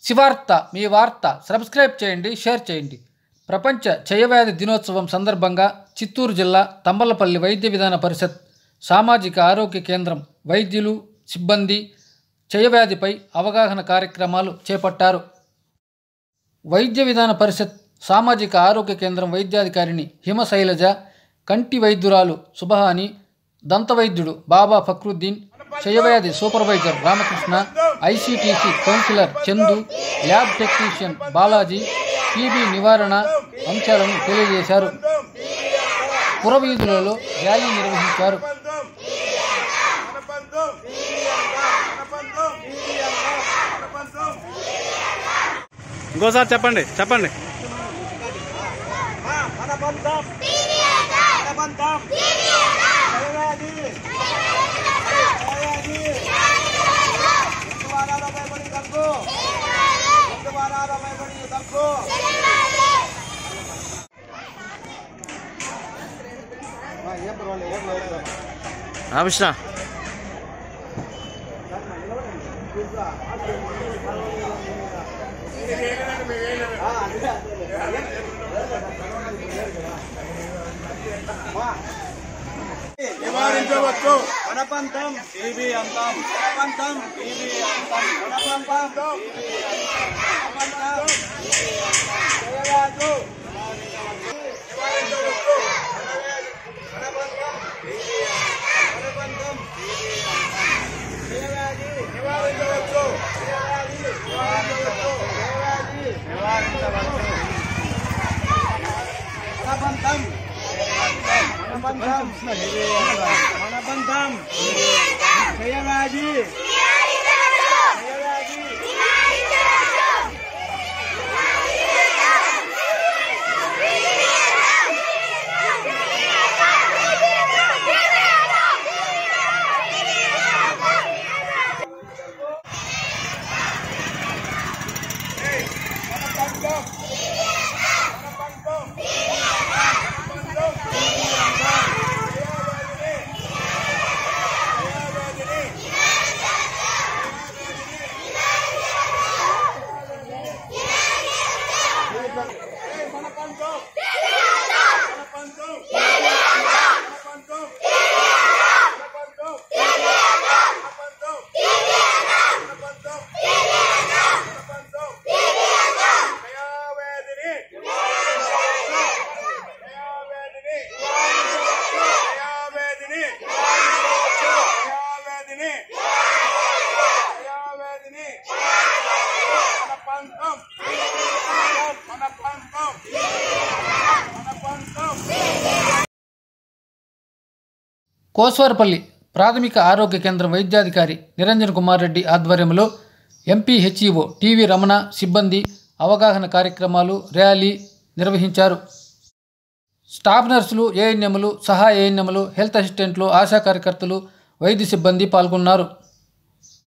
శివార్త మీ వార్త సబ్స్క్రైబ్ చేయండి షేర్ చేయండి ప్రపంచ క్షయవ్యాధి దినోత్సవం సందర్భంగా చిత్తూరు జిల్లా తంబలపల్లి వైద్య విధాన పరిషత్ సామాజిక ఆరోగ్య కేంద్రం వైద్యులు సిబ్బంది క్షయవ్యాధిపై అవగాహన కార్యక్రమాలు చేపట్టారు వైద్య విధాన పరిషత్ సామాజిక ఆరోగ్య కేంద్రం వైద్యాధికారిని హిమశైలజ కంటి వైద్యురాలు సుబహాని దంతవైద్యుడు బాబా ఫక్రుద్దీన్ క్షయవ్యాధి supervisor Ramakrishna ICTC counsellor Chandu lab technician Balaji TB నివారణ అంశాలను తెలియజేశారు పురవీధులలో ర్యాలీ నిర్వహించారు ఇంకోసారి చెప్పండి చెప్పండి రామకృష్ణ నివారించవచ్చు వనపంతం టీబీ అంతం వనపంతం టీబీ అంతం వనపంతం వనపంతం చేయరాదు నివారించవచ్చు వనపంతం వనపంతం చేయరాది నివారించవచ్చు చేయరాది నివారించవచ్చు చేయరాది నివారించవచ్చు వనపంతం మనబంధం మనబంధం జయరాజీ జయరాజీ కోస్వారపల్లి ప్రాథమిక ఆరోగ్య కేంద్రం వైద్యాధికారి నిరంజన్ కుమార్ రెడ్డి ఆధ్వర్యంలో ఎంపీ హెచ్ఈఓ టీవీ రమణ సిబ్బంది అవగాహన కార్యక్రమాలు ర్యాలీ నిర్వహించారు స్టాఫ్ నర్సులు ఏఎన్ఎంలు సహా ఏఎన్ఎంలు హెల్త్ అసిస్టెంట్లు ఆశా కార్యకర్తలు వైద్య సిబ్బంది పాల్గొన్నారు